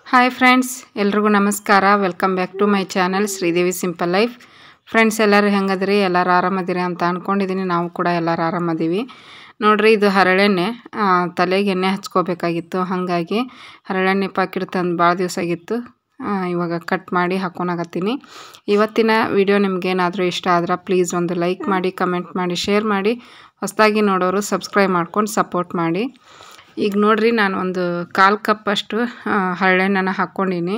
Hi friends ಎಲ್ರಿಗೂ ನಮಸ್ಕಾರ welcome back to my channel Sridevi simple life friends ಎಲ್ಲರೂ ಹೆಂಗದ್ರಿ ಎಲ್ಲರೂ ಆರಾಮದಿರಿ ಅಂತ ಅಂದ್ಕೊಂಡಿದ್ದೀನಿ ನಾವು ಕೂಡ ಎಲ್ಲರೂ ಆರಾಮದೀವಿ ನೋಡ್ರಿ ಇದು ಹರಳೆಣ್ಣೆ ಆ, ತಲೆಗೆ ಎಣ್ಣೆ ಹಚ್ಕೋಬೇಕಾಗಿತ್ತು ಹಾಗಾಗಿ ಹರಳೆಣ್ಣೆ ಪಾಕಿಟ್ ತಂದು ಭಾಳ ದಿವಸ ಆಗಿತ್ತು ಆ, ಇವಾಗ ಕಟ್ ಮಾಡಿ ಹಾಕ್ಕೊಳಕತ್ತೀನಿ ಇವತ್ತಿನ ವಿಡಿಯೋ ನಿಮ್ಗೇನಾದರೂ ಇಷ್ಟ ಆದ್ರೆ ಪ್ಲೀಸ್ ಒಂದು ಲೈಕ್ ಮಾಡಿ ಕಮೆಂಟ್ ಮಾಡಿ ಶೇರ್ ಮಾಡಿ ಹೊಸದಾಗಿ ನೋಡೋರು ಸಬ್ಸ್ಕ್ರೈಬ್ ಮಾಡ್ಕೊಂಡು ಸಪೋರ್ಟ್ ಮಾಡಿ ಈಗ ನೋಡ್ರಿ ನಾನು ಒಂದು ಕಾಲು ಕಪ್ ಅಷ್ಟು ಆ, ಹರಳೆಣ್ಣೆನ ಹಾಕ್ಕೊಂಡೀನಿ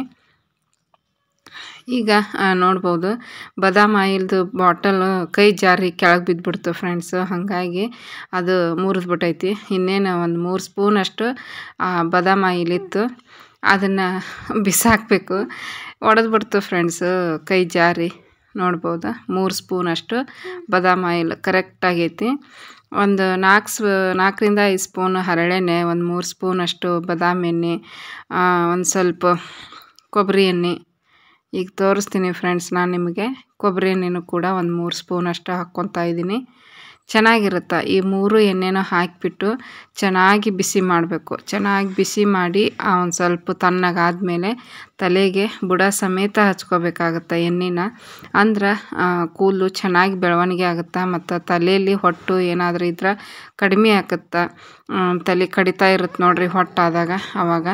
ಈಗ ಆ, ನೋಡ್ಬೋದು ಬಾದಾಮ್ ಆಯಿಲ್ದು ಬಾಟಲ್ ಕೈ ಜಾರಿ ಕೆಳಗೆ ಬಿದ್ದುಬಿಡ್ತು ಫ್ರೆಂಡ್ಸು ಹಾಗಾಗಿ ಅದು ಮುರಿದ್ಬಿಟ್ಟೈತಿ ಇನ್ನೇನು ಒಂದು ಮೂರು ಸ್ಪೂನಷ್ಟು ಆ, ಬಾದಾಮ್ ಆಯಿಲ್ ಇತ್ತು ಅದನ್ನು ಬಿಸಾಕಬೇಕು ಒಡೆದ್ಬಿಡ್ತು ಫ್ರೆಂಡ್ಸು ಕೈ ಜಾರಿ ನೋಡ್ಬೋದು ಮೂರು ಸ್ಪೂನಷ್ಟು ಬಾದಾಮ್ ಆಯಿಲ್ ಕರೆಕ್ಟ್ ಆಗೈತಿ ಒಂದು ನಾಲ್ಕು ಸ್ ನಾಲ್ಕರಿಂದ ಐದು ಸ್ಪೂನ್ ಹರಳೆಣ್ಣೆ ಒಂದು ಮೂರು ಸ್ಪೂನಷ್ಟು ಬಾದಾಮ್ ಎಣ್ಣೆ ಒಂದು ಸ್ವಲ್ಪ ಕೊಬ್ಬರಿ ಎಣ್ಣೆ ಈಗ ತೋರಿಸ್ತೀನಿ ಫ್ರೆಂಡ್ಸ್ ನಾನು ನಿಮಗೆ ಕೊಬ್ಬರಿ ಎಣ್ಣೆನೂ ಕೂಡ ಒಂದು ಮೂರು ಸ್ಪೂನ್ ಅಷ್ಟು ಹಾಕ್ಕೊತಾ ಇದ್ದೀನಿ ಚೆನ್ನಾಗಿರುತ್ತೆ ಈ ಮೂರು ಎಣ್ಣೆನ ಹಾಕಿಬಿಟ್ಟು ಚೆನ್ನಾಗಿ ಬಿಸಿ ಮಾಡಬೇಕು ಚೆನ್ನಾಗಿ ಬಿಸಿ ಮಾಡಿ ಒಂದು ಸ್ವಲ್ಪ ತಣ್ಣಗಾದ್ಮೇಲೆ ತಲೆಗೆ ಬುಡ ಸಮೇತ ಹಚ್ಕೋಬೇಕಾಗತ್ತೆ ಎಣ್ಣೆನ ಅಂದ್ರೆ ಆ, ಕೂದಲು ಚೆನ್ನಾಗಿ ಬೆಳವಣಿಗೆ ಆಗುತ್ತೆ ಮತ್ತು ತಲೆಯಲ್ಲಿ ಹೊಟ್ಟು ಏನಾದರೂ ಇದ್ರೆ ಕಡಿಮೆ ಆಗುತ್ತೆ ತಲೆ ಕಡಿತಾ ಇರುತ್ತೆ ನೋಡ್ರಿ ಹೊಟ್ಟಾದಾಗ ಆವಾಗ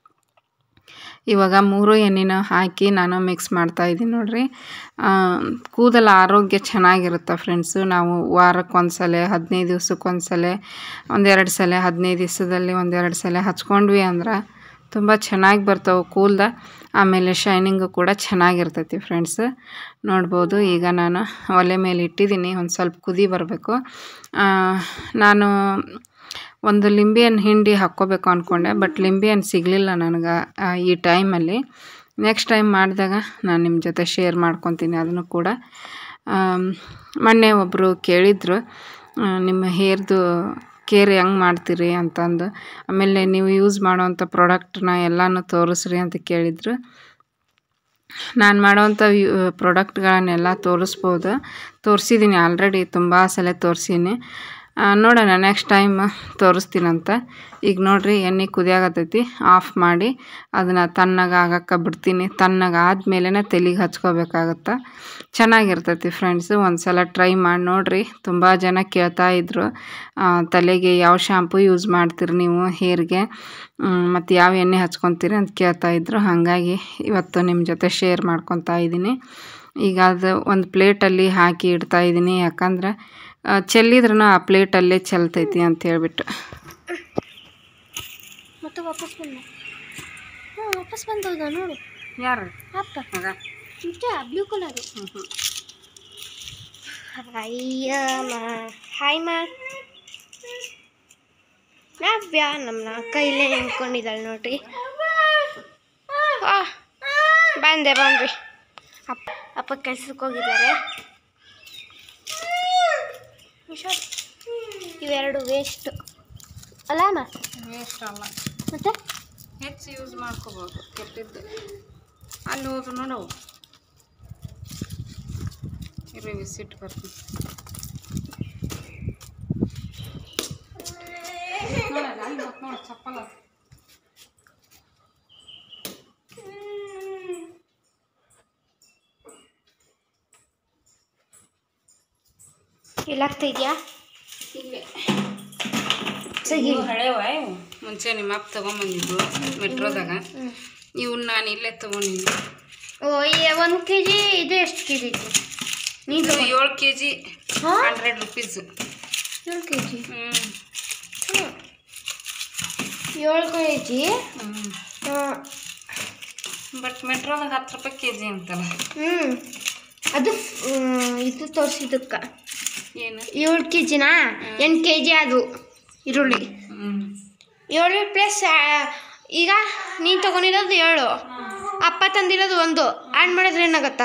ಇವಾಗ ಮೂರು ಎಣ್ಣೆನ ಹಾಕಿ ನಾನು ಮಿಕ್ಸ್ ಮಾಡ್ತಾ ಇದ್ದೀನಿ ನೋಡ್ರಿ ಆ, ಕೂದಲ ಆರೋಗ್ಯ ಚೆನ್ನಾಗಿರುತ್ತೆ ಫ್ರೆಂಡ್ಸು ನಾವು ವಾರಕ್ಕೆ ಒಂದು ಸಲ ಹದಿನೈದು ದಿವ್ಸಕ್ಕೆ ಒಂದು ಸಲ ಒಂದೆರಡು ಸಲ ಹದಿನೈದು ದಿವಸದಲ್ಲಿ ಒಂದೆರಡು ಸಲ ಹಚ್ಕೊಂಡ್ವಿ ಅಂದ್ರೆ ತುಂಬ ಚೆನ್ನಾಗಿ ಬರ್ತಾವೆ ಕೂದಲ ಆಮೇಲೆ ಶೈನಿಂಗು ಕೂಡ ಚೆನ್ನಾಗಿರ್ತೈತಿ ಫ್ರೆಂಡ್ಸ್ ನೋಡ್ಬೋದು ಈಗ ನಾನು ಒಲೆ ಮೇಲೆ ಇಟ್ಟಿದ್ದೀನಿ ಒಂದು ಸ್ವಲ್ಪ ಕುದಿ ಬರಬೇಕು ನಾನು ಒಂದು ಲಿಂಬೆಹಣ್ಣು ಹಿಂಡಿ ಹಾಕ್ಕೋಬೇಕು ಅಂದ್ಕೊಂಡೆ ಬಟ್ ಲಿಂಬೆಹಣ್ಣು ಸಿಗಲಿಲ್ಲ ನನಗೆ ಆ, ಈ ಟೈಮಲ್ಲಿ ನೆಕ್ಸ್ಟ್ ಟೈಮ್ ಮಾಡಿದಾಗ ನಾನು ನಿಮ್ಮ ಜೊತೆ ಶೇರ್ ಮಾಡ್ಕೊತೀನಿ ಅದನ್ನು ಕೂಡ ಆಮ್, ಮೊನ್ನೆ ಒಬ್ಬರು ಕೇಳಿದರು ಆ, ನಿಮ್ಮ ಹೇರ್ದು ಕೇರ್ ಹೆಂಗೆ ಮಾಡ್ತೀರಿ ಅಂತಂದು ಆಮೇಲೆ ನೀವು ಯೂಸ್ ಮಾಡೋವಂಥ ಪ್ರಾಡಕ್ಟ್ನ ಎಲ್ಲನೂ ತೋರಿಸ್ರಿ ಅಂತ ಕೇಳಿದರು ನಾನು ಮಾಡೋವಂಥ ಪ್ರಾಡಕ್ಟ್ಗಳನ್ನೆಲ್ಲ ತೋರಿಸ್ಬೋದು ತೋರಿಸಿದ್ದೀನಿ ಆಲ್ರೆಡಿ ತುಂಬ ಸಲ ತೋರಿಸೀನಿ ನೋಡೋಣ ನೆಕ್ಸ್ಟ್ ಟೈಮ್ ತೋರಿಸ್ತೀನಂತ ಈಗ ನೋಡ್ರಿ ಎಣ್ಣೆ ಕುದಿಯಾಗತ್ತೈತಿ ಆಫ್ ಮಾಡಿ ಅದನ್ನು ತಣ್ಣಗೆ ಆಗಕ್ಕೆ ಬಿಡ್ತೀನಿ ತಣ್ಣಗೆ ಆದಮೇಲೆ ತಲೆಗೆ ಹಚ್ಕೋಬೇಕಾಗತ್ತೆ ಚೆನ್ನಾಗಿರ್ತೈತಿ ಫ್ರೆಂಡ್ಸು ಒಂದು ಸಲ ಟ್ರೈ ಮಾಡಿ ನೋಡಿರಿ ತುಂಬ ಜನ ಕೇಳ್ತಾ ಇದ್ರು ಆ, ತಲೆಗೆ ಯಾವ ಶಾಂಪು ಯೂಸ್ ಮಾಡ್ತೀರಿ ನೀವು ಹೇರ್ಗೆ ಮತ್ತು ಯಾವ ಎಣ್ಣೆ ಹಚ್ಕೊತೀರಿ ಅಂತ ಕೇಳ್ತಾ ಇದ್ರು ಹಾಗಾಗಿ ಇವತ್ತು ನಿಮ್ಮ ಜೊತೆ ಶೇರ್ ಮಾಡ್ಕೊತಾ ಇದ್ದೀನಿ ಈಗ ಅದು ಒಂದು ಪ್ಲೇಟಲ್ಲಿ ಹಾಕಿ ಇಡ್ತಾ ಇದ್ದೀನಿ ಯಾಕಂದ್ರೆ ಆ, ಚೆಲ್ಲಿದ್ರೂ ಆ ಪ್ಲೇಟಲ್ಲೇ ಚೆಲ್ತೈತಿ ಅಂತ ಹೇಳ್ಬಿಟ್ಟು ಮತ್ತೆ ವಾಪಸ್ ಬಂದ ಹಾಂ ವಾಪಸ್ ಬಂದೌದ ನೋಡು ಯಾರು ಅಪ್ಪ ನಿಜ ಬ್ಲೂ ಕಲರು ಅಯ್ಯ ಮಾ ಹಾಯ್ ಮಾ ನವ್ಯ ನಮ್ಮ ಅಕ್ಕ ಇಲ್ಲೇ ನಿಂತ್ಕೊಂಡಿದ್ದಾಳೆ ನೋಡ್ರಿ ಆ, ಬಂದೆ ಬನ್ರಿ ಅಪ್ಪ ಅಪ್ಪ ಕೆಲ್ಸಕ್ಕೆ ಹೋಗಿದ್ದಾರೆ ಹುಷಾರ್ ಇವೆರಡು ವೇಸ್ಟ್ ಅಲ್ಲ ಅಮ್ಮ ವೇಸ್ಟ್ ಅಲ್ಲ ಮತ್ತೆ ಹೆಚ್ಚು ಯೂಸ್ ಮಾಡ್ಕೋಬೋದು ಕೆಟ್ಟಿದ್ದು ಅಲ್ಲಿ ಹೋದ್ರು ನೋಡು ಇರಿ ವಿಸಿಟ್ ಬರ್ತೀನಿ ನೋಡಲ್ಲ, ಅಲ್ಲಿ ಹೋಗ್ ನೋಡು, ಚಪ್ಪಲ ಎಲ್ಲಾಗ್ತಾ ಇದೆಯಾ ಇಲ್ಲೇ ಸರಿ ಇವು ಹಳೆವ ಇವು ಮುಂಚೆ ನಿಮ್ಮ ಅಪ್ಪ ತೊಗೊಂಬಂದಿದ್ದು ಮೆಟ್ರೋದಾಗ ಇವನ್ನ ನಾನು ಇಲ್ಲೇ ತೊಗೊಂಡಿದ್ದೆ ಓ ಒಂದು ಕೆ ಜಿ ಇದು ಎಷ್ಟು ಕೆ ಜಿ ಇತ್ತು ನೀನು ಇದು ಏಳು ಕೆ ಜಿ ಹಾಂ ಹಂಡ್ರೆಡ್ ರುಪೀಸ್ ಏಳು ಕೆ ಜಿ ಹ್ಞೂ ಏಳು ಕೆ ಜಿ ಹ್ಞೂ ಬಟ್ ಮೆಟ್ರೋದಾಗ ಹತ್ತು ರೂಪಾಯಿ ಕೆ ಜಿ ಅಂತಲ್ಲ ಹ್ಞೂ ಅದು ಮ್, ಇದು ತೋರಿಸಿದ್ದಕ್ಕೆ ಏನು ಏಳು ಕೆ ಜಿನಾ ಎಂಟು ಕೆ ಜಿ ಅದು ಈರುಳ್ಳಿ ಹ್ಞೂ ಏಳು ಪ್ಲಸ್ ಈಗ ನೀನು ತೊಗೊಂಡಿರೋದು ಏಳು ಅಪ್ಪ ತಂದಿರೋದು ಒಂದು ಆ್ಯಡ್ ಮಾಡಿದ್ರೆ ಏನಾಗತ್ತಾ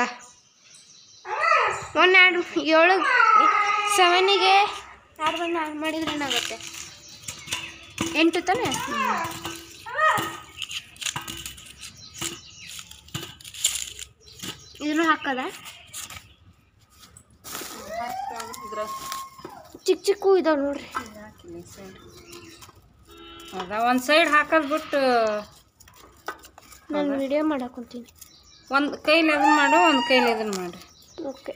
ಒಂದು ಆ್ಯಡ್ ಏಳು ಸೆವೆನಿಗೆ ಆ್ಯಡ್ ಬಂದು ಆ್ಯಡ್ ಮಾಡಿದ್ರೆ ಏನಾಗುತ್ತೆ ಎಂಟು ತಾನೆ ಇದನ್ನು ಹಾಕದ ಚಿಕ್ಕ ಚಿಕ್ಕ ಇದಾವೆ ನೋಡ್ರಿ ಹೌದಾ ಒಂದು ಸೈಡ್ ಹಾಕೋದು ಬಿಟ್ಟು ನಾನು ವಿಡಿಯೋ ಮಾಡಕೊಂತೀನಿ ಒಂದು ಕೈಲಿ ಅದನ್ನ ಮಾಡು ಒಂದು ಕೈಲಿ ಇದನ್ನ ಮಾಡು ಓಕೆ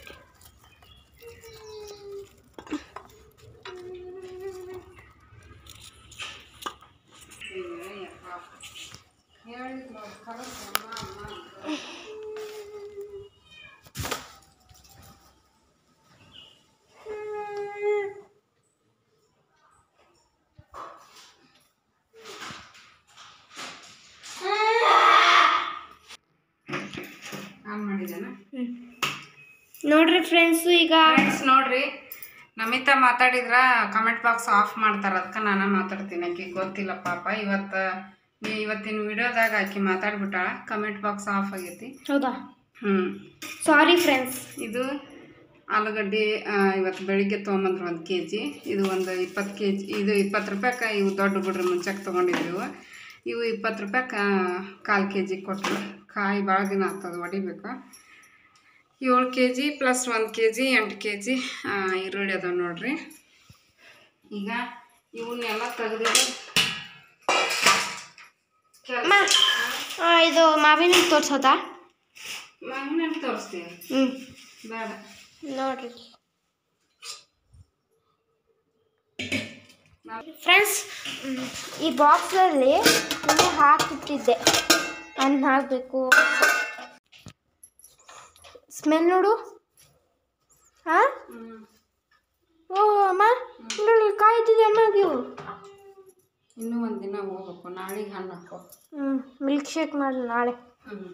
ಆನ್ ಮಾಡಿದ್ದೇನೆ ನೋಡ್ರಿ ಫ್ರೆಂಡ್ಸ್ ಈಗ ಫ್ರೆಂಡ್ಸ್ ನೋಡ್ರಿ ನಮಿತಾ ಮಾತಾಡಿದ್ರ ಕಮೆಂಟ್ ಬಾಕ್ಸ್ ಆಫ್ ಮಾಡ್ತಾರ ಅದಕ್ಕೆ ನಾನು ಮಾತಾಡ್ತೀನಿ ಆಕಿ ಗೊತ್ತಿಲ್ಲ ಪಾಪ ಇವತ್ತು ನೀ ಇವತ್ತಿನ ವಿಡಿಯೋದಾಗ ಆಕಿ ಮಾತಾಡ್ಬಿಟ್ಟಾಳ ಕಮೆಂಟ್ ಬಾಕ್ಸ್ ಆಫ್ ಆಗೈತಿ ಹೌದಾ ಹ್ಞೂ ಸಾರಿ ಫ್ರೆಂಡ್ಸ್ ಇದು ಆಲೂಗಡ್ಡೆ ಆ, ಇವತ್ತು ಬೆಳಿಗ್ಗೆ ತೊಗೊಂಬಂದ್ರು ಒಂದು ಕೆ ಜಿ ಇದು ಒಂದು ಇಪ್ಪತ್ತು ಕೆ ಜಿ ಇದು ಇಪ್ಪತ್ತು ರೂಪಾಯ್ಗೆ ಇವು ದೊಡ್ಡ ಬಿಡ್ರಿ ಮುಂಚೆಗೆ ತೊಗೊಂಡಿದ್ವಿ ಇವು ಇವು ಇಪ್ಪತ್ತು ರೂಪಾಯ್ಗೆ ಕಾಲು ಕೆ ಜಿ ಕೊಟ್ಟರು ಕಾಯಿ ಭಾಳ ದಿನ ಆಗ್ತದೆ ಹೊಡಿಬೇಕು ಏಳು ಕೆ ಜಿ ಪ್ಲಸ್ ಒಂದು ಕೆ ಜಿ ಎಂಟು ಕೆ ಜಿ ಈರುಳ್ಳಿ ಅದಾವೆ ನೋಡ್ರಿ ಈಗ ಇವನ್ನೆಲ್ಲ ತೆಗೆದಿದ್ದು ಅಮ್ಮ ಆ, ಇದು ಮಾವಿನ ಹಣ್ಣು ತೋರ್ಸೋದಾ ಮಾವಿನ ತೋರಿಸ್ತೀವಿ ಹ್ಞೂ ಬೇಡ ನೋಡ್ರಿ ಫ್ರೆಂಡ್ಸ್ ಈ ಬಾಕ್ಸಲ್ಲಿ ಇನ್ನೇ ಹಾಕಿಟ್ಟಿದ್ದೆ ಅನ್ನ ಹಾಕಬೇಕು ಸ್ಮೆಲ್ ನೋಡು ಹಾಂ ಹ್ಞೂ ಓ ಅಮ್ಮ ಇಲ್ಲಿ ಕಾಯ್ತಿದೆ ಅಮ್ಮಗೆ ಇವು ಇನ್ನೂ ಒಂದು ದಿನ ಹೋಗ್ಬೇಕು ನಾಳೆಗೆ ಹಣ್ಣು ಹಾಕೋ ಹ್ಞೂ ಮಿಲ್ಕ್ ಶೇಕ್ ಮಾಡಿ ನಾಳೆ ಹ್ಞೂ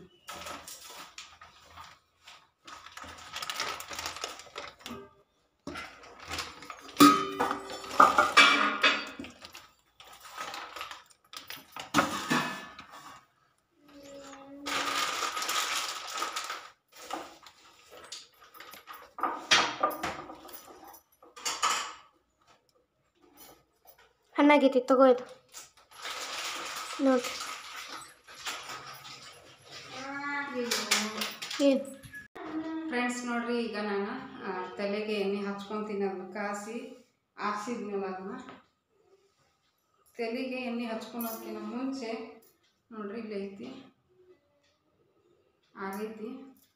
ಹಣ್ಣಾಗೈತಿ ತಗೋ ಇದು ನೋಡ್ರಿ ಏನು ಫ್ರೆಂಡ್ಸ್ ನೋಡ್ರಿ ಈಗ ನಾನು ಆ, ತಲೆಗೆ ಎಣ್ಣೆ ಹಚ್ಕೊತೀನಿ ಅದನ್ನ ಕಾಸಿ ಆರಿಸಿದ್ಮೇಲೆ ಅದನ್ನ ತಲೆಗೆ ಎಣ್ಣೆ ಹಚ್ಕೊಳೋಕ್ಕಿಂತ ಮುಂಚೆ ನೋಡ್ರಿ ಇಲ್ಲಿ ಐತಿ ಆಗೈತಿ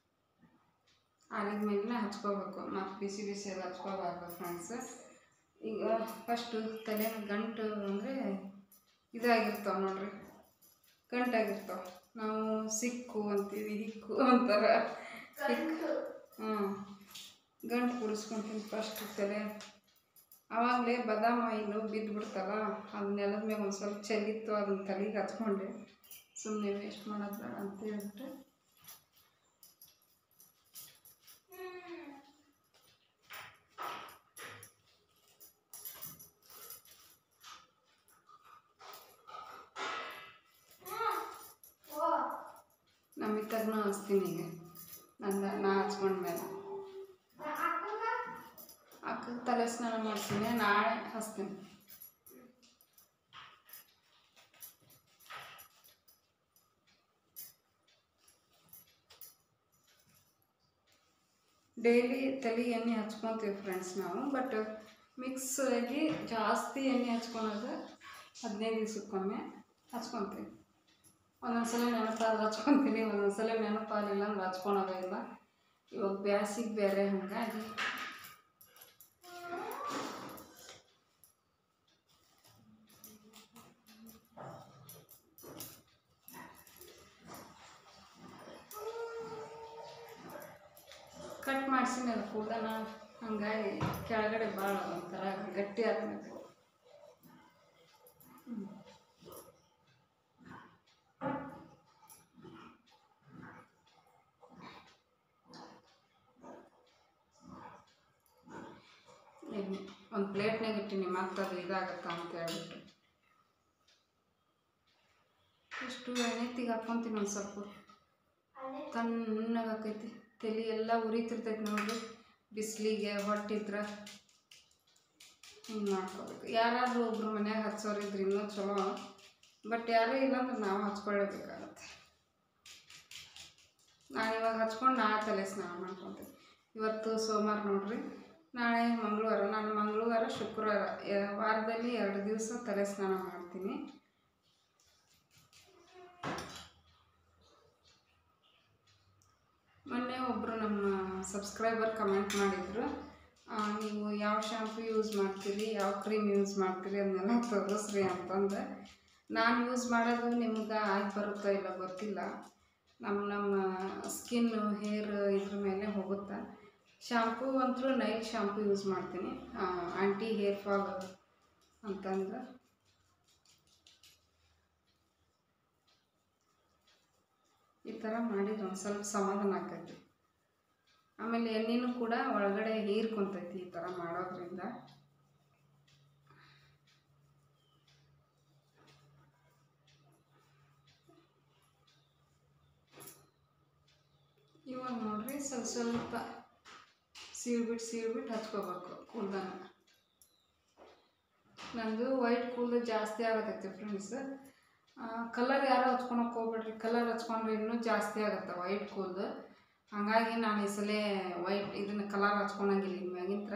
ಆರಿದ ಮೇಲೆ ಹಚ್ಕೋಬೇಕು ಮತ್ತು ಬಿಸಿ ಬಿಸಿ ಎಲ್ಲ ಹಚ್ಕೋಬಾರ್ದು ಫ್ರೆಂಡ್ಸ್ ಈಗ ಫಸ್ಟು ತಲೆ ಗಂಟು ಅಂದರೆ ಇದಾಗಿರ್ತಾವೆ ನೋಡ್ರಿ ಗಂಟಾಗಿರ್ತಾವೆ ನಾವು ಸಿಕ್ಕು ಅಂತೀವಿ ಹಿಕ್ಕು ಅಂತಾರ ಹಿಕ್ಕು ಹ್ಞೂ ಗಂಟು ಕುಡಿಸ್ಕೊಂತೀನಿ ಫಸ್ಟ್ ತಲೆ ಆವಾಗಲೇ ಬಾದಾಮ್ ಆಯಿಲು ಬಿದ್ದು ಬಿಡ್ತಲ್ಲ ಅದು ನೆಲದ ಮೇಲೆ ಒಂದು ಸ್ವಲ್ಪ ಚೆಲ್ಲಿತ್ತು ಅದನ್ನ ತಲೆಗೆ ಹಚ್ಕೊಂಡೆ ಸುಮ್ಮನೆ ವೇಸ್ಟ್ ಮಾಡೋದು ಬೇಡ ಅಂತ ಹೇಳ್ಬಿಟ್ಟು ನಮ್ಮಿತ್ತಗೂ ಹಚ್ತೀನಿ ಈಗ ನಂದ ನಾ ಹಚ್ಕೊಂಡ್ಮೇಲೆ ಅಕ್ಕ ತಲೆ ಸ್ನಾನ ಮಾಡ್ತೀನಿ ನಾಳೆ ಹಚ್ತೀನಿ ಡೈಲಿ ತಲೆ ಎಣ್ಣೆ ಹಚ್ಕೊತೀವಿ ಫ್ರೆಂಡ್ಸ್ ನಾವು ಬಟ್ ಮಿಕ್ಸ್ ಆಗಿ ಜಾಸ್ತಿ ಎಣ್ಣೆ ಹಚ್ಕೊಳೋದು ಹದಿನೈದು ದಿವ್ಸಕ್ಕೊಮ್ಮೆ ಹಚ್ಕೊತೀವಿ ಒಂದೊಂದ್ಸಲ ನೆನಪಾದ್ರೆ ಹಚ್ಕೊತೀನಿ ಒಂದೊಂದ್ಸಲ ನೆನಪಾಗಲಿಲ್ಲ ಅಂದ್ರೆ ಹಚ್ಕೊಳೋದೇ ಇಲ್ಲ ಇವಾಗ ಬ್ಯಾಸಿಗೆ ಬೇರೆ ಹಾಗಾಗಿ ಕಟ್ ಮಾಡ್ಸಿನಿ ಅದು ಕೂದಲ ಹಂಗಾಗಿ ಕೆಳಗಡೆ ಭಾಳ ಒಂಥರ ಗಟ್ಟಿ ಆಗ್ಬೇಕು ಒಂದು ಪ್ಲೇಟ್ನಾಗ ಇಟ್ಟಿನಿ ಮತ್ತೆ ಅದು ಇದಾಗತ್ತ ಅಂತ ಹೇಳ್ಬಿಟ್ಟು ಇಷ್ಟು ಎಣ್ಣೆ ತೆಗೆ ಹಾಕ್ಕೊಂತೀನಿ ಒಂದು ಸ್ವಲ್ಪ ತಣ್ಣಗೆ ಆಕೈತಿ ತಲೆ ಎಲ್ಲ ಉರಿತಿರ್ತೈತಿ ನೋಡ್ರಿ ಬಿಸಿಲಿಗೆ ಹೊಟ್ಟಿದ್ರೆ ಹಿಂಗೆ ಮಾಡ್ಕೋಬೇಕು ಯಾರಾದರೂ ಒಬ್ರು ಮನ್ಯಾಗ ಹಚ್ಚೋರು ಇದ್ರೆ ಇನ್ನೂ ಚಲೋ ಬಟ್ ಯಾರೂ ಇಲ್ಲಾಂದ್ರೆ ನಾವು ಹಚ್ಕೊಳ್ಳೇಬೇಕಾಗತ್ತೆ ನಾನು ಇವಾಗ ಹಚ್ಕೊಂಡು ನಾಳೆ ತಲೆ ಸ್ನಾನ ಮಾಡ್ಕೊತೀನಿ ಇವತ್ತು ಸೋಮವಾರ ನೋಡ್ರಿ ನಾಳೆ ಮಂಗಳವಾರ ನಾನು ಮಂಗಳವಾರ ಶುಕ್ರವಾರ ಎ- ವಾರದಲ್ಲಿ ಎರಡು ದಿವಸ ತಲೆ ಸ್ನಾನ ಮಾಡ್ತೀನಿ ಮೊನ್ನೆ ಒಬ್ಬರು ನಮ್ಮ ಸಬ್ಸ್ಕ್ರೈಬರ್ ಕಮೆಂಟ್ ಮಾಡಿದರು ನೀವು ಯಾವ ಶಾಂಪು ಯೂಸ್ ಮಾಡ್ತೀರಿ ಯಾವ ಕ್ರೀಮ್ ಯೂಸ್ ಮಾಡ್ತೀರಿ ಅದನ್ನೆಲ್ಲ ತೋರಿಸ್ರಿ ಅಂತಂದು ನಾನು ಯೂಸ್ ಮಾಡೋದು ನಿಮ್ಗೆ ಆಗಿ ಬರುತ್ತೋ ಇಲ್ಲ ಗೊತ್ತಿಲ್ಲ ನಮ್ಮ ನಮ್ಮ ಸ್ಕಿನ್ನು ಹೇರ್ ಇದ್ರ ಮೇಲೆ ಹೋಗುತ್ತೆ ಶಾಂಪೂ ಅಂತೂ ನೈಲ್ ಶಾಂಪೂ ಯೂಸ್ ಮಾಡ್ತೀನಿ ಆಂಟಿ ಹೇರ್ ಫಾಲ್ ಅಂತಂದು ಈ ಥರ ಮಾಡಿದ್ರೆ ಒಂದು ಸ್ವಲ್ಪ ಸಮಾಧಾನ ಆಕೈತಿ ಆಮೇಲೆ ಎಣ್ಣೆನೂ ಕೂಡ ಒಳಗಡೆ ಹೀರ್ಕೊಂತೈತಿ ಈ ಥರ ಮಾಡೋದ್ರಿಂದ ಇವಾಗ ನೋಡ್ರಿ ಸ್ವಲ್ಪ ಸ್ವಲ್ಪ ಸೀಳ್ಬಿಟ್ಟು ಸೀಳ್ಬಿಟ್ಟು ಹಚ್ಕೋಬೇಕು ಕೂದಲನ್ನ ನಂದು ವೈಟ್ ಕೂದಲು ಜಾಸ್ತಿ ಆಗತೈತಿ ಫ್ರೆಂಡ್ಸ್ ಕಲರ್ ಯಾರು ಹಚ್ಕೊಳಕ್ಕೆ ಹೋಗ್ಬೇಡ್ರಿ ಕಲರ್ ಹಚ್ಕೊಂಡ್ರೆ ಇನ್ನೂ ಜಾಸ್ತಿ ಆಗುತ್ತೆ ವೈಟ್ ಕೂದಲು ಹಾಗಾಗಿ ನಾನು ಈ ಸಲ ವೈಟ್ ಇದನ್ನು ಕಲರ್ ಹಚ್ಕೊಳಂಗಿಲ್ಲ ಇನ್ಮ್ಯಾಗಿಂತ್ರ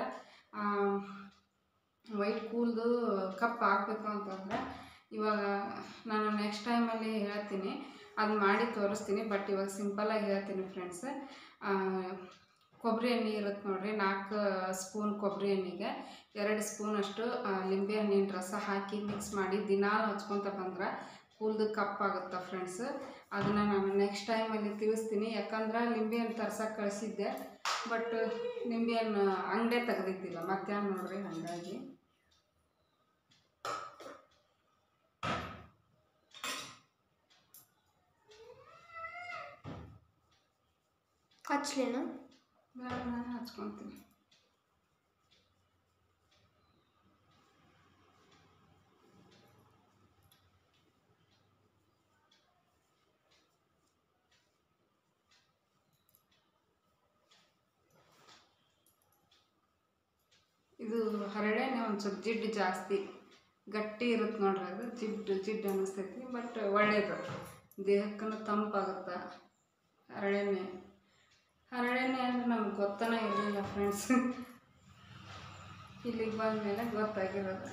ವೈಟ್ ಕೂಲ್ದು ಕಪ್ ಹಾಕ್ಬೇಕು ಅಂತಂದ್ರೆ ಇವಾಗ ನಾನು ನೆಕ್ಸ್ಟ್ ಟೈಮಲ್ಲಿ ಹೇಳ್ತೀನಿ ಅದು ಮಾಡಿ ತೋರಿಸ್ತೀನಿ ಬಟ್ ಇವಾಗ ಸಿಂಪಲಾಗಿ ಹೇಳ್ತೀನಿ ಫ್ರೆಂಡ್ಸ್ ಕೊಬ್ಬರಿ ಎಣ್ಣೆ ಇರುತ್ತೆ ನೋಡ್ರಿ ನಾಲ್ಕು ಸ್ಪೂನ್ ಕೊಬ್ಬರಿ ಎಣ್ಣೆಗೆ ಎರಡು ಸ್ಪೂನಷ್ಟು ಲಿಂಬೆ ಹಣ್ಣಿನ ರಸ ಹಾಕಿ ಮಿಕ್ಸ್ ಮಾಡಿ ದಿನಾಲು ಹಚ್ಕೊತ ಬಂದ್ರೆ ಕೂಲ್ದು ಕಪ್ಪಾಗುತ್ತೆ ಫ್ರೆಂಡ್ಸ್ ಅದನ್ನು ನಾನು ನೆಕ್ಸ್ಟ್ ಟೈಮಲ್ಲಿ ತಿಳಿಸ್ತೀನಿ ಯಾಕಂದ್ರೆ ಲಿಂಬೆ ಹಣ್ಣು ತರ್ಸಕ್ಕೆ ಕಳಿಸಿದ್ದೆ ಬಟ್ ನಿಂಬೆ ಹಣ್ಣು ಅಂಗಡಿ ತೆಗ್ದಿದ್ದಿಲ್ಲ ಮಧ್ಯಾಹ್ನ ನೋಡ್ರಿ ಹಾಗಾಗಿ ಹಚ್ಲೇನು ಬೇಡ ನಾನು ಹಚ್ಕೊತೀನಿ ಇದು ಹರಳೆಣ್ಣೆ ಒಂದು ಸ್ವಲ್ಪ ಜಿಡ್ಡು ಜಾಸ್ತಿ ಗಟ್ಟಿ ಇರುತ್ತೆ ನೋಡ್ರಿ ಅದು ಜಿಡ್ಡು ಜಿಡ್ಡು ಅನ್ನಿಸ್ತೈತಿ ಬಟ್ ಒಳ್ಳೇದು ದೇಹಕ್ಕೂ ತಂಪಾಗುತ್ತೆ ಹರಳೆಣ್ಣೆ ಹರಳೆಣ್ಣೆ ಅಂದ್ರೆ ನಮ್ಗೆ ಗೊತ್ತನೇ ಇರಲಿಲ್ಲ ಫ್ರೆಂಡ್ಸ್ ಇಲ್ಲಿಗೆ ಬಂದಮೇಲೆ ಗೊತ್ತಾಗಿರೋದು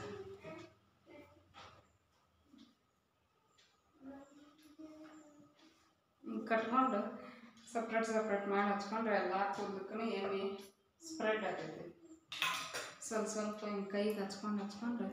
ಹಿಂಗೆ ಕಟ್ಕೊಂಡು ಸಪ್ರೇಟ್ ಸಪ್ರೇಟ್ ಮಾಡಿ ಹಚ್ಕೊಂಡ್ರೆ ಎಲ್ಲ ಕೂದಲಕ್ಕೂ ಎಣ್ಣೆ ಸ್ಪ್ರೆಡ್ ಆಗೈತಿ ಸ್ವಲ್ಪ ಸ್ವಲ್ಪ ಹಿಂಗೆ ಕೈಗೆ ಹಚ್ಕೊಂಡು ಹಚ್ಕೊಂಡ್ರೆ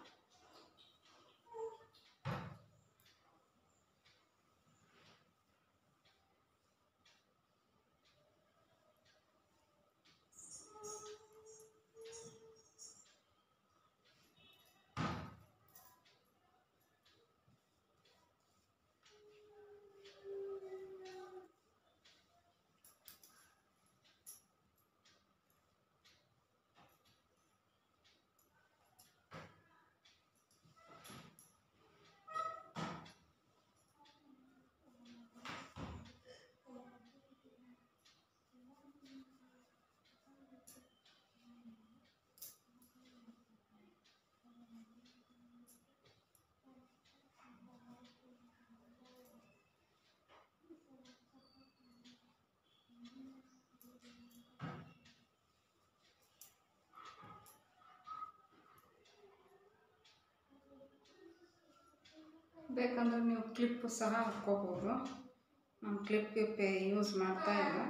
ಬೇಕಂದ್ರೆ ನೀವು ಕ್ಲಿಪ್ ಸಹ ಹಾಕ್ಕೋಬೋದು ನಾನು ಕ್ಲಿಪ್ ಗಿಪ್ ಯೂಸ್ ಮಾಡ್ತಾ ಇಲ್ಲ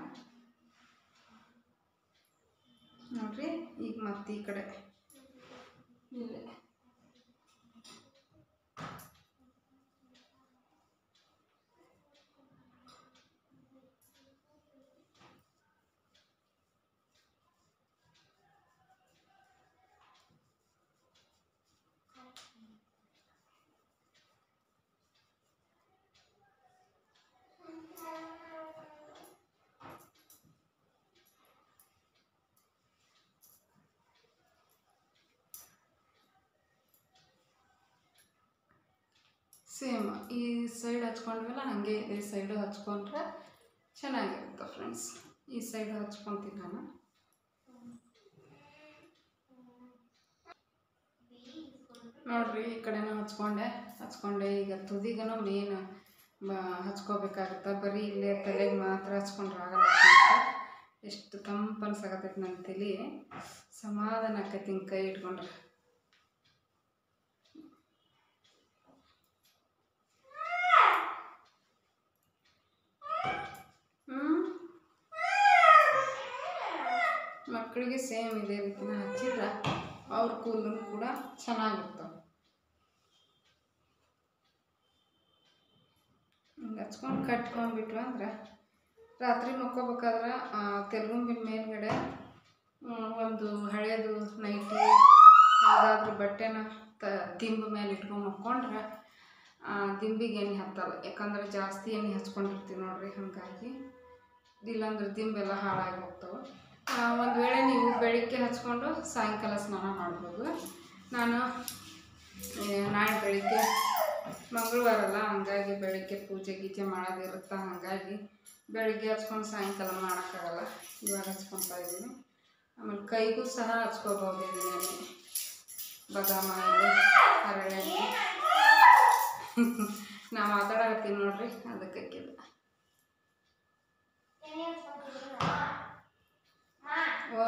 ನೋಡ್ರಿ ಈಗ ಮತ್ತೆ ಈ ಕಡೆ ಇಲ್ಲೇ ಸೇಮ್ ಈ ಸೈಡ್ ಹಚ್ಕೊಂಡ್ವಲ್ಲ ಹಾಗೆ ಈ ಸೈಡು ಹಚ್ಕೊಂಡ್ರೆ ಚೆನ್ನಾಗಿರುತ್ತೆ ಫ್ರೆಂಡ್ಸ್ ಈ ಸೈಡ್ ಹಚ್ಕೊತೀನಿ ನಾನು ನೋಡ್ರಿ ಈ ಕಡೆನೂ ಹಚ್ಕೊಂಡೆ ಹಚ್ಕೊಂಡೆ ಈಗ ತುದಿಗನು ಮೇನ್ ಹಚ್ಕೋಬೇಕಾಗತ್ತೆ ಬರೀ ಇಲ್ಲೇ ತಲೆಗೆ ಮಾತ್ರ ಹಚ್ಕೊಂಡ್ರೆ ಆಗಲ್ಲ friends. ಎಷ್ಟು ತಂಪು ಅನ್ಸಾಕತ್ತೈತಿ ನನ್ನ ತಲೆ ಸಮಾಧಾನ ಆಕೈತಿ ಹಿಂಗೆ ಕೈ ಇಟ್ಕೊಂಡ್ರೆ ಹ್ಞೂ ಮಕ್ಕಳಿಗೆ ಸೇಮ್ ಇದೇ ರೀತಿನ ಹಚ್ಚಿದ್ರೆ ಅವ್ರ ಕೂದಲು ಕೂಡ ಚೆನ್ನಾಗಿರ್ತವೆ ಹಿಂಗೆ ಹಚ್ಕೊಂಡು ಕಟ್ಕೊಂಡ್ಬಿಟ್ವಿ ಅಂದ್ರೆ ರಾತ್ರಿ ಮಕ್ಕೋಬೇಕಾದ್ರೆ ತೆಲುಗುಂಬಿನ ಮೇಲ್ಗಡೆ ಹ್ಮ್, ಒಂದು ಹಳೇದು ನೈಟಿ ಯಾವುದಾದ್ರೂ ಬಟ್ಟೆನ ತ ದಿಂಬು ಮೇಲೆ ಇಟ್ಕೊಂಡು ಮಕ್ಕೊಂಡ್ರೆ ಆ, ದಿಂಬಿಗೆ ಎಣ್ಣೆ ಹತ್ತಲ್ಲ ಯಾಕಂದ್ರೆ ಜಾಸ್ತಿ ಎಣ್ಣೆ ಹಚ್ಕೊಂಡಿರ್ತೀವಿ ನೋಡ್ರಿ ಹಾಗಾಗಿ ಇಲ್ಲಾಂದ್ರೆ ದಿಂಬೆಲ್ಲ ಹಾಳಾಗಿ ಹೋಗ್ತವೆ ಒಂದು ವೇಳೆ ನೀವು ಬೆಳಿಗ್ಗೆ ಹಚ್ಕೊಂಡು ಸಾಯಂಕಾಲ ಸ್ನಾನ ಮಾಡ್ಬೋದು ನಾನು ಏ, ನಾಳೆ ಬೆಳಿಗ್ಗೆ ಮಂಗಳವಾರ ಅಲ್ಲ ಹಂಗಾಗಿ ಬೆಳಿಗ್ಗೆ ಪೂಜೆ ಗೀಜೆ ಮಾಡೋದಿರುತ್ತೆ ಹಾಗಾಗಿ ಬೆಳಿಗ್ಗೆ ಹಚ್ಕೊಂಡು ಸಾಯಂಕಾಲ ಮಾಡೋಕ್ಕಾಗಲ್ಲ ಇವಾಗ ಹಚ್ಕೊತಾ ಇದ್ದೀನಿ ಆಮೇಲೆ ಕೈಗೂ ಸಹ ಹಚ್ಕೋಬೋದು ಇದನ್ನೇ ಬಾದಾಮ ಎಣ್ಣೆ ಹರಳೆ ಎಣ್ಣೆ ನಾ ಮಾತಾಡಕತ್ತೀನಿ ನೋಡ್ರಿ ಅದಕ್ಕೆ ಹಾಕಿಲ್ಲ ಓ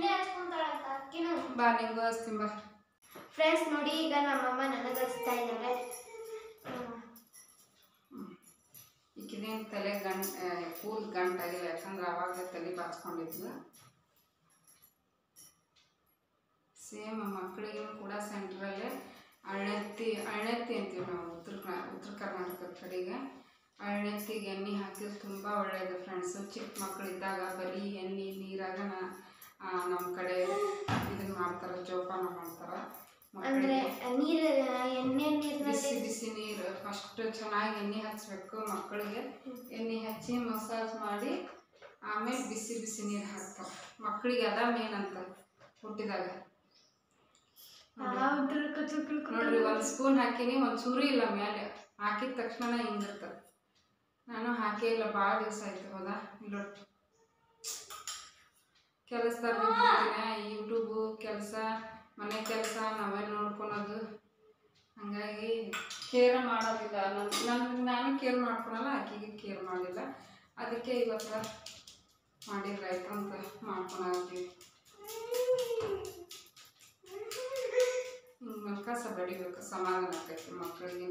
ಬಾ ನಿಂಗೂ ಹಚ್ತೀನಿ ಬಾ ಫ್ರೆಂಡ್ಸ್ ನೋಡಿ ಈಗ ನಮ್ಮಮ್ಮ ನನಗೆ ಹಚ್ತಾ ಇದ್ದಾರೆ ಈಕಿದೇನು ತಲೆ ಗಂಟ್ ಕೂಲ್ ಗಂಟಾಗಿಲ್ಲ ಯಾಕಂದ್ರೆ ಅವಾಗ ತಲೆ ಬಾಚ್ಕೊಂಡಿದ್ಲು ಸೇಮ್ ಮಕ್ಕಳಿಗೂ ಕೂಡ ಸೆಂಟ್ರಲ್ಲೇ ಅಳ್ಳೆತ್ತಿ ಅಳ್ಳೆತ್ತಿ ಅಂತೀವಿ ನಾವು ಉತ್ತರ ಕ- ಉತ್ತರ ಕರ್ನಾಟಕದ ಕಡೆಗೆ ಅಳ್ಳೆತ್ತಿಗೆ ಎಣ್ಣೆ ಹಾಕಿದ್ರೆ ತುಂಬ ಒಳ್ಳೆಯದು ಫ್ರೆಂಡ್ಸು ಚಿಕ್ಕ ಮಕ್ಕಳಿದ್ದಾಗ ಬರೀ ಎಣ್ಣೆ ನೀರಾಗ ನಮ್ಮ ಕಡೆ ಇದನ್ನ ಮಾಡ್ತಾರೆ ಜೋಪಾನ ಮಾಡ್ತಾರೆ ಅಂದ್ರೆ ಮಕ್ಕಳಿಗೆ ನೀರು ಎಣ್ಣೆ ಬಿಸಿ ನೀರಿನಲ್ಲಿ ಬಿಸಿ ನೀರು ಫಸ್ಟ್ ಚೆನ್ನಾಗಿ ಎಣ್ಣೆ ಹಚ್ಚಬೇಕು ಮಕ್ಕಳಿಗೆ ಎಣ್ಣೆ ಹಚ್ಚಿ ಮಸಾಜ್ ಮಾಡಿ ಆಮೇಲೆ ಬಿಸಿ ಬಿಸಿ ನೀರು ಹಾಕ್ತಾರೆ ಮಕ್ಕಳಿಗೆ ಅದ ಮೇನ್ ಅಂತ ಹುಟ್ಟಿದಾಗ ನೋಡ್ರಿ ಒಂದು ಸ್ಪೂನ್ ಹಾಕಿನಿ ಒಂದು ಚೂರು ಇಲ್ಲ ಮೇಲೆ ಹಾಕಿದ ತಕ್ಷಣ ಹಿಂಗಿರ್ತದೆ ನಾನು ಹಾಕೇ ಇಲ್ಲ ಭಾಳ ದಿವಸ ಆಯ್ತು ಹೌದಾ ಇಲ್ಲ ಕೆಲಸದಾಗ ಯೂಟ್ಯೂಬು ಕೆಲಸ ಮನೆ ಕೆಲಸ ನಾವೇ ನೋಡ್ಕೊಳೋದು ಹಾಗಾಗಿ ಕೇರ್ ಮಾಡೋದಿಲ್ಲ ನನ್ನ ನನ್ನ ನಾನು ಕೇರ್ ಮಾಡ್ಕೊಳಲ್ಲ ಆಕೆಗೆ ಕೇರ್ ಮಾಡಿಲ್ಲ ಅದಕ್ಕೆ ಇವತ್ತು ಮಾಡಿದ್ರೆ ಆಯ್ತು ಅಂತ ಮಾಡ್ಕೊಳತ್ತೀವಿ ಹಿಂಗೆ ಕಸ ಬಡಿಬೇಕು ಸಮಾಧಾನ ಆಕೈತಿ ಮಕ್ಕಳಿಗೆ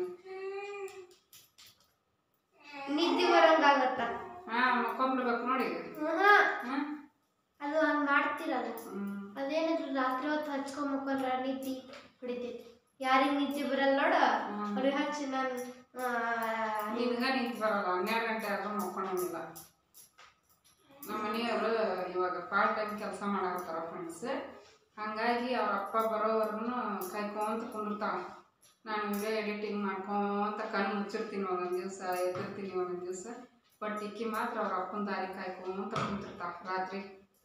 ನಿದ್ದೆ ಬರಂಗಾಗತ್ತ ಹಾಂ ಮಕ್ಕೊಂಬಿಡ್ಬೇಕು ನೋಡಿ ಹಾ, ಹಾಂ ಅದು ಹಂಗ್ ಮಾಡ್ತಿರಲ್ಲ ಹ್ಞೂ ಅದೇನಾದ್ರು ರಾತ್ರಿ ಹೊತ್ತು ಹಚ್ಕೊಂಡ್ ಮಕ್ಕೊಂಡ್ರ ನಿದ್ದೆ ಹಿಡಿತೈತಿ ಯಾರಿಗ್ ನಿದ್ದೆ ಬರಲ್ಲ ನೋಡ ಹ್ಮ್. ಅವ್ರಿಗೆ ಹಚ್ಚಿ ನಾನು ನಿನ್ಗ ನಿಂತು ಬರಲ್ಲ ಹನ್ನೆರಡು ಗಂಟೆ ಆದ್ರೂ ಮಕ್ಕೊಳಂಗಿಲ್ಲ ನಮ್ಮ ಮನೆಯವರು ಇವಾಗ ಪಾರ್ಟ್ ಟೈಮ್ ಕೆಲಸ ಮಾಡಾಕತ್ತಾರ ಫ್ರೆಂಡ್ಸ್ ಹಾಗಾಗಿ ಅವ್ರ ಅಪ್ಪ ಬರೋವರೆಗೂ ಕಾಯ್ಕೊಂತ ಕುಂದಿರ್ತಾಳೆ ನಾನು ವಿಡಿಯೋ ಎಡಿಟಿಂಗ್ ಮಾಡ್ಕೊಂತ ಕಣ್ಣು ಮುಚ್ಚಿರ್ತೀನಿ ಒಂದೊಂದು ದಿವಸ ಎದ್ದಿರ್ತೀನಿ ಒಂದೊಂದು ದಿವಸ ಬಟ್ ಇಕ್ಕಿ ಮಾತ್ರ ಅವ್ರ ಅಪ್ಪನ ದಾರಿ ಕಾಯ್ಕೊಂತ ಕುಂತಿರ್ತಾಳೆ ರಾತ್ರಿ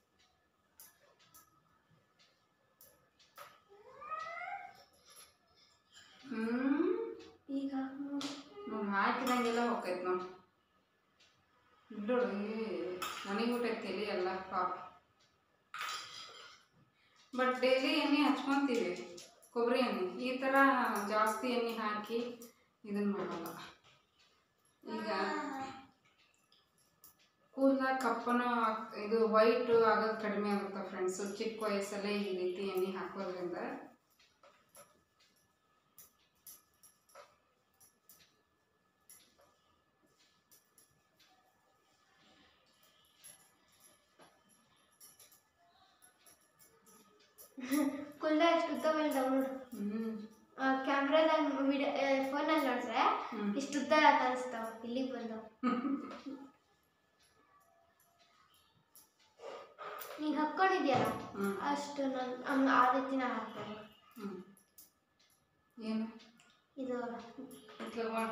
ಹ್ಞೂ ಈಗ ನೋಡು. ನೋಡಿ ಹಾಕಿದಂಗೆಲ್ಲ ಹೋಗ್ತೈತೆ ನೋಡಿ ಬಿಡೋಡು ನನಗೆ ಬಿಟ್ಟೈತಿ ಎಲೆ ಎಲ್ಲ ಪಾಪ ಬಟ್ ಡೈಲಿ ಎಣ್ಣೆ ಹಚ್ಕೊತೀವಿ ಕೊಬ್ಬರಿ ಎಣ್ಣೆ ಈ ಥರ ಜಾಸ್ತಿ ಎಣ್ಣೆ ಹಾಕಿ ಇದನ್ನು ಮಾಡಲ್ಲ ಈಗ ಕೂದಲ ಕಪ್ಪನ ಆಗ್- ಇದು ವೈಟ್ ಆಗೋದು ಕಡಿಮೆ ಆಗುತ್ತೆ ಫ್ರೆಂಡ್ಸು ಚಿಕ್ಕ ವಯಸ್ಸಲ್ಲೇ ಈ ರೀತಿ ಎಣ್ಣೆ ಹಾಕೋದ್ರಿಂದ ಕುಲ್ಲ ಎಷ್ಟು ಉದ್ದ ಬೆಳ್ದಾವ್ ನೋಡು ಹ್ಞೂ ಕ್ಯಾಮ್ರಾದಾಗ ವಿಡಿಯೋ ಫೋನಲ್ಲಿ ನೋಡಿದ್ರೆ ಹ್ಮ್. ಇಷ್ಟು ಉದ್ದ ಕಾಣಿಸ್ತಾವ ಇಲ್ಲಿಗೆ ಬಂದವು ನೀನು ಹಾಕ್ಕೊಂಡಿದ್ಯಲ್ಲ ಹ್ಞೂ ಅಷ್ಟು ನಾನು ಹಂಗೆ ಆ ರೀತಿನ ಹಾಕ್ತಾರೆ ಹ್ಞೂ ಏನು ಇದು ಇಟ್ಲ ಬಾ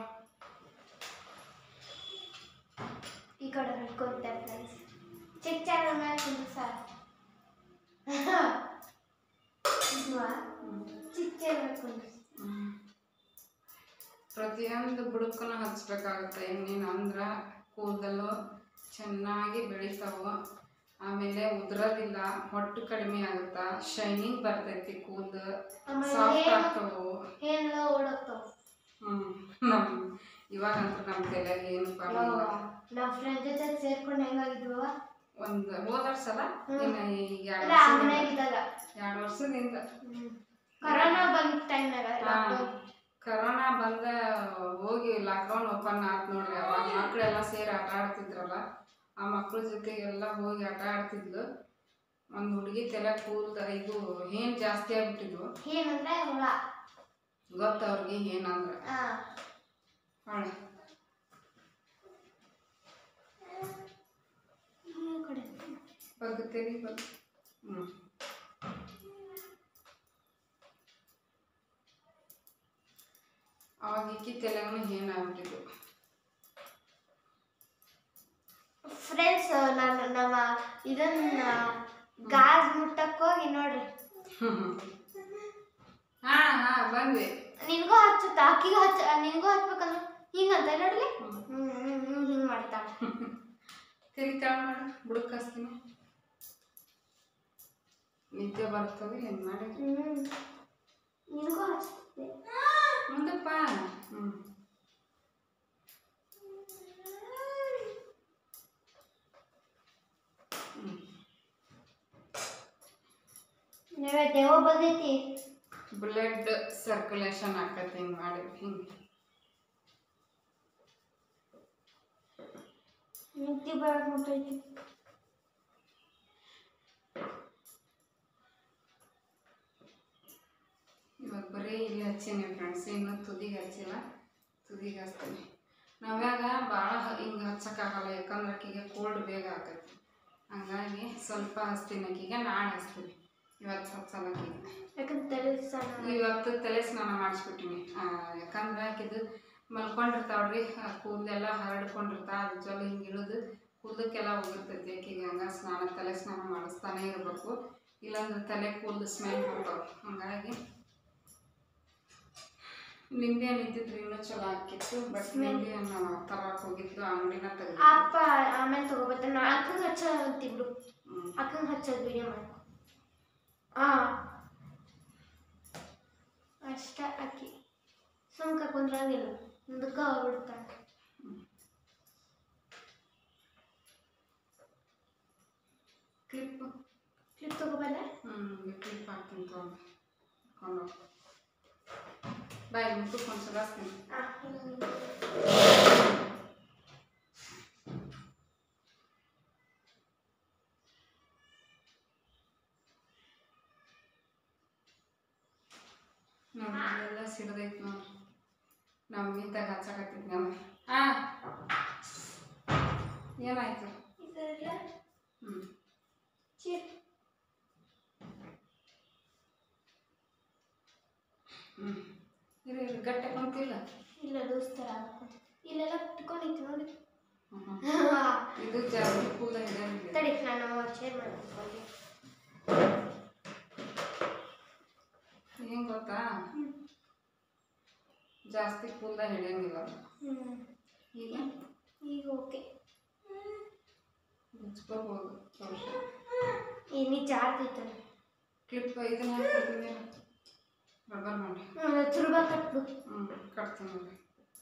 ಈ ಕಡೆ ಹಿಡ್ಕೊಂತಾರೆ ಫ್ರೆಂಡ್ಸ್ ಚಿಕ್ಕ ಚಾನಲ್ ಮೇಲೆ ಕುಂತು ಸರ್ ಚಿಕ್ಕ ಚಾನಲ್ ಕುಂತು ಹ್ಮ್. ಪ್ರತಿಯೊಂದು ಬುಡಕ್ಕೂ ಹಚ್ಬೇಕಾಗುತ್ತೆ ಎಣ್ಣೆನ ಅಂದ್ರೆ ಕೂದಲು ಚೆನ್ನಾಗಿ ಬೆಳಿತಾವು ಆಮೇಲೆ ಉದುರೋದಿಲ್ಲ ಹೊಟ್ಟು ಕಡಿಮೆ ಆಗುತ್ತಾ ಶೈನಿಂಗ್ ಬರ್ತೈತಿ ಕೂದಲು ಆಮೇಲೆ ಸಾಫ್ಟ್ ಏನು- ಆಗ್ತಾವು ಏನೆಲ್ಲ ಓಡೋಗ್ತಾವ ಹ್ಮ್ ನಮ್ ಇವಾಗಂತೂ ನಮ್ಮ ತಲೆಗೆ ಏನು ಬರಲ್ಲ ನಾವು ಫ್ರೆಂಡ್ ಜೊತೆ ಸೇರ್ಕೊಂಡು ಹೆಂಗಾಗಿದ್ವವ ಒಂದು ಹೋದ ವರ್ಷ ಅಲ್ಲ ಹ್ಮ್. ಇನ್ನು ಈಗ ಎರಡು ಅಲ್ಲ ಆ ವರ್ಷದಿಂದ ಮನೆಯಾಗಿದ್ದಾಗ ಎರಡು ವರ್ಷದಿಂದ ಕರೋನಾ ಬಂದಿದ್ದ ಟೈಮ್ನಾಗ ಹಾ. ಕರೋನಾ ಬಂದ ಹೋಗಿ ಲಾಕ್ಡೌನ್ ಓಪನ್ ಆತ್ ನೋಡ್ರಿ ಅವಾಗ ಮಕ್ಕಳೆಲ್ಲ ಸೇರಿ ಆಟ ಆಡ್ತಿದ್ರಲ್ಲ ಆ ಮಕ್ಳ ಜೊತೆಗೆಲ್ಲ ಹೋಗಿ ಆಟ ಆಡ್ತಿದ್ಲು ಒಂದು ಹುಡುಗಿ ತಲೆ ಕೂಲ್ದ ಇದು ಏನ್ ಜಾಸ್ತಿ ಆಗ್ಬಿಟ್ಟಿದ್ವು ಏನಂದ್ರೆ ಹುಳ ಗೊತ್ತ ಅವ್ರಿಗೆ ಏನಂದ್ರ ಹಾಂ ಹೊಳ ಕಡೆ ಬಗ್ತೇರಿ ಬಗ್ ಹ್ಞೂ ಅವಾಗ ಇಕ್ಕಿ ತಲೆಗೂ ಏನಾಗ್ಬಿಟ್ಟಿದ್ವು ಫ್ರೆಂಡ್ಸ್ ನಾನು ನಮ್ಮ ಇದನ್ನ ಗಾಜ್ ಮುಟ್ಟಕ್ ಹೋಗಿ ನೋಡ್ರಿ ಹಾ ಹಾ ಬಂದ್ವಿ ನಿನಗೂ ಹಚ್ಚುತ್ತ ಅಕ್ಕಿಗೂ ಹಚ್ಚ ನಿನಗೂ ಹಚ್ಬೇಕಂದ್ರೆ ಹಿಂಗಂತ ನೋಡ್ರಿ ಹ್ಮ್ ಹ್ಮ್ ಹ್ಮ್ ಹಿಂಗ್ ಮಾಡ್ತಾಳ ತಲೆ ಕೆಳ ಮಾಡು ಬುಡಕ್ ಹಚ್ತೀನಿ ನಿದ್ದೆ ಬರ್ತವೆ ಏನು ಮಾಡಿ ಹ್ಮ್ ನಿನಗೂ ಹಚ್ಚುತ್ತೆ ಮುಂದಪ್ಪ ಹ್ಞೂ ನೀವೇ ದೇವ ಬಂದೈತಿ ಬ್ಲಡ್ ಸರ್ಕ್ಯುಲೇಷನ್ ಆಕತಿ ಹಿಂಗೆ ಮಾಡಿ ಹಿಂಗೆ ನಿದ್ದೆ ಬರಕ್ ಮುಟ್ಟೈತಿ ಇವಾಗ ಬರೀ ಇಲ್ಲಿ ಹಚ್ಚೀನಿ ಫ್ರೆಂಡ್ಸ್ ಇನ್ನೂ ತುದಿಗೆ ಹಚ್ಚಿಲ್ಲ ತುದಿಗೆ ಹಚ್ತೀನಿ ನಾವ್ಯಾಗ ಭಾಳ ಹಿಂಗೆ ಹಚ್ಚಕ್ಕಾಗಲ್ಲ ಯಾಕಂದ್ರೆ ಆಕಿಗೆ ಕೋಲ್ಡ್ ಬೇಗ ಆಕೈತಿ ಹಂಗಾಗಿ ಸ್ವಲ್ಪ ಹಚ್ತೀನಿ ಆಕಿಗೆ ನಾಳೆ ಹಚ್ತೀನಿ ಇವತ್ತು ಹಚ್ಚಲ್ಲ ಆಕಿಗೆ ಯಾಕಂದ್ರೆ ತಲೆ ಸಣ್ಣ ಇವತ್ತು ತಲೆ ಸ್ನಾನ ಮಾಡಿಸ್ಬಿಟ್ಟಿನಿ ಯಾಕಂದ್ರೆ ಆಕಿದು ಮಲ್ಕೊಂಡಿರ್ತಾವ್ರಿ ಆ ಕೂದಲೆಲ್ಲ ಹರಡ್ಕೊಂಡಿರ್ತಾ ಅದು ಜೊಲ ಹಿಂಗೆ ಇಳಿದು ಕೂದಲಕ್ಕೆಲ್ಲ ಹೋಗಿರ್ತೈತಿ ಆಕಿಗೆ ಹಂಗ ಸ್ನಾನ ತಲೆ ಸ್ನಾನ ಮಾಡಿಸ್ತಾನೆ ಇರಬೇಕು ಇಲ್ಲಾಂದ್ರೆ ತಲೆ ಕೂದಲು ಸ್ಮೆಲ್ ಬರ್ತಾವೆ ಹಂಗಾಗಿ ನಿಂಬೆ ಹಣ್ಣು ಇದ್ದಿದ್ರೆ ಇನ್ನೂ ಚಲೋ ಆಕಿತ್ತು ಬಟ್ ನಿಂಬೆ ಹಣ್ಣು ತರಕ್ಕೆ ಹೋಗಿದ್ದು ಅಂಗಡಿನ ತೆಗೆದು ಅಪ್ಪ ಆಮೇಲೆ ತಗೋಬರ್ತಾನೆ ನಾ ಅಕ್ಕಂಗೆ ಹಚ್ಚ ಅಂತಿಬ್ರು ಹ್ಞೂ ಅಕ್ಕಂಗೆ ಹಚ್ಚೋದು ವಿಡಿಯೋ ಮಾಡಿ ಆ ಅಷ್ಟ ಅಕ್ಕಿ ಸುಮ್ಕ ಕುಂದ್ರಂಗಿಲ್ಲ ಮುಂದಕ್ಕ ಹೋಗ್ಬಿಡ್ತಾಳೆ ಕ್ಲಿಪ್ ಕ್ಲಿಪ್ ತಗೋಬಲ್ಲ ಹ್ಞೂ ಕ್ಲಿಪ್ ಹಾಕ್ತೀನಿ ತೊಗೊಂಡು ಕೊಂಡು ಬಾಯ್ ಮುಖಕ್ಕೆ ಒಂದ್ಸಲ ಹಚ್ತೀನಿ ನೋಡಿ ಎಲ್ಲ ಸಿಡ್ದೈತಿ ನೋಡ್ರಿ ನಾವು ಮೀತಾಗ ಹಚ್ಚಕತ್ತಿದ್ ನಾವು ಆ ಏನಾಯ್ತು ಹ್ಞೂ ಹ್ಞೂ ಇರು ಇರು ಗಟ್ಟೆ ಕುಂತಿಲ್ಲ ಇಲ್ಲ ದೋಸ್ತರ ಇಲ್ಲೆಲ್ಲ ಕುತ್ಕೊಂಡಿತ್ತು ನೋಡಿ ಹ್ಞೂ ಇದು ಜಾಸ್ತಿ ಕೂದ ಇದೆ ತಡಿ ನಾನು ಶೇರ್ ಮಾಡ್ತೀನಿ ಹೆಂಗೆ ಗೊತ್ತಾ ಜಾಸ್ತಿ ಕೂದ ಹಿಡಿಯಂಗಿಲ್ಲ ಅದು. ಹ್ಞೂ ಈಗ ಈಗ ಓಕೆ ಮುಚ್ಕೋಬೋದು ತೋರ್ಸ ಇನ್ನಿ ಜಾರ್ತೈತಲ್ಲ ಕ್ಲಿಪ್ ಇದನ್ನ ಹಾಕ್ಬಿಡ್ತೀನಿ ರಬ್ಬರ್ ಮಾಡಿ ಹ್ಞೂ ತುರ್ಬಾ ಕಟ್ಬಿಡು ಹ್ಞೂ ಕಟ್ತೀನಿ ನೋಡಿ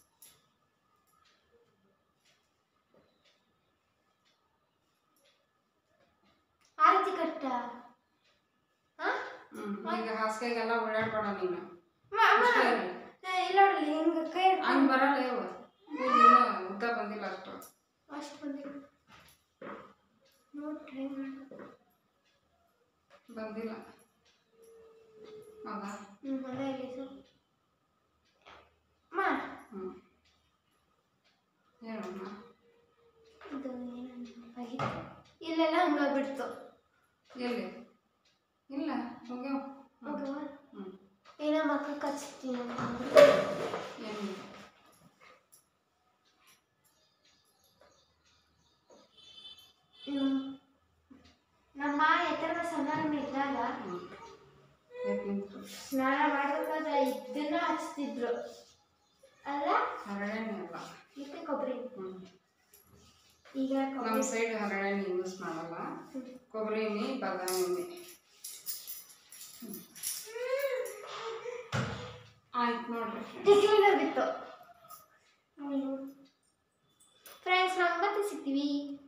ಆರತಿ ಕಟ್ಟ ಹಾಂ ಹ್ಞೂ ಈಗ ಹಾಸಿಗೆಗೆಲ್ಲ ಓಡಾಡ್ಬೇಡ ನೀನು ಅಮ್ಮ ಅಷ್ಟೇ ಇರ್ಲಿ. ಇಲ್ಲ ನೋಡ್ರಿ ಹಿಂಗೆ ಕೈ ಹಿಡ್ಕೊಂಡು ಹಂಗೆ ಬರಲ್ಲ ಇವ ಕೂದಲಿನ ಉದ್ದ ಬಂದಿಲ್ಲ ಅಷ್ಟು ಅಷ್ಟು ಬಂದಿಲ್ಲ ನೋಡಿ ಟ್ರೈ ಮಾಡಿ ಬಂದಿಲ್ಲ ಹೌದಾ ಹ್ಞೂ ಅಲ್ಲ ಇಲ್ಲಿ ಸೊ ಮಾ ಹ್ಞೂ ಹೇಳಮ್ಮ ಇದು ಏನಂತ ಇಲ್ಲೆಲ್ಲ ಹಂಗಾಗ್ಬಿಡ್ತು ಎಲ್ಲಿ ಇಲ್ಲ ಹೋಗ್ಯಾವ ಹೋಗವ ಹ್ಞೂ ಏನೋ ಮಕ್ಕ ಕಚ್ತೀನಿ ಏನಿಲ್ಲ ನಮ್ಮ ಎತ್ತರ ಸಣ್ಣ ಇದ್ದಾಗ ಹ್ಞೂ ಯಾಕೆ ನಿಂತ್ರು ಸ್ನಾನ ಮಾಡ್ಬೇಕಾದ್ರೆ ಇದನ್ನ ಹಚ್ತಿದ್ರು ಅಲ್ಲ ಹರಳೆಣ್ಣೆ ಅಲ್ಲ ಮತ್ತೆ ಕೊಬ್ಬರಿ ಹ್ಞೂ ಈಗ ನಮ್ಮ ಕೊಬ್ಬರಿ ಸೈಡ್ ಹರಳೆಣ್ಣೆ ಯೂಸ್ ಮಾಡಲ್ಲ ಕೊಬ್ಬರಿ ಎಣ್ಣೆ ಬಾದಾಮಿ ಎಣ್ಣೆ ಹ್ಮ್. ಆಯ್ತು ನೋಡ್ರಿ ಟಿಕ್ಲಿನ ಬಿತ್ತು ಫ್ರೆಂಡ್ಸ್ ನಾವು ಮತ್ತೆ ಸಿಗ್ತೀವಿ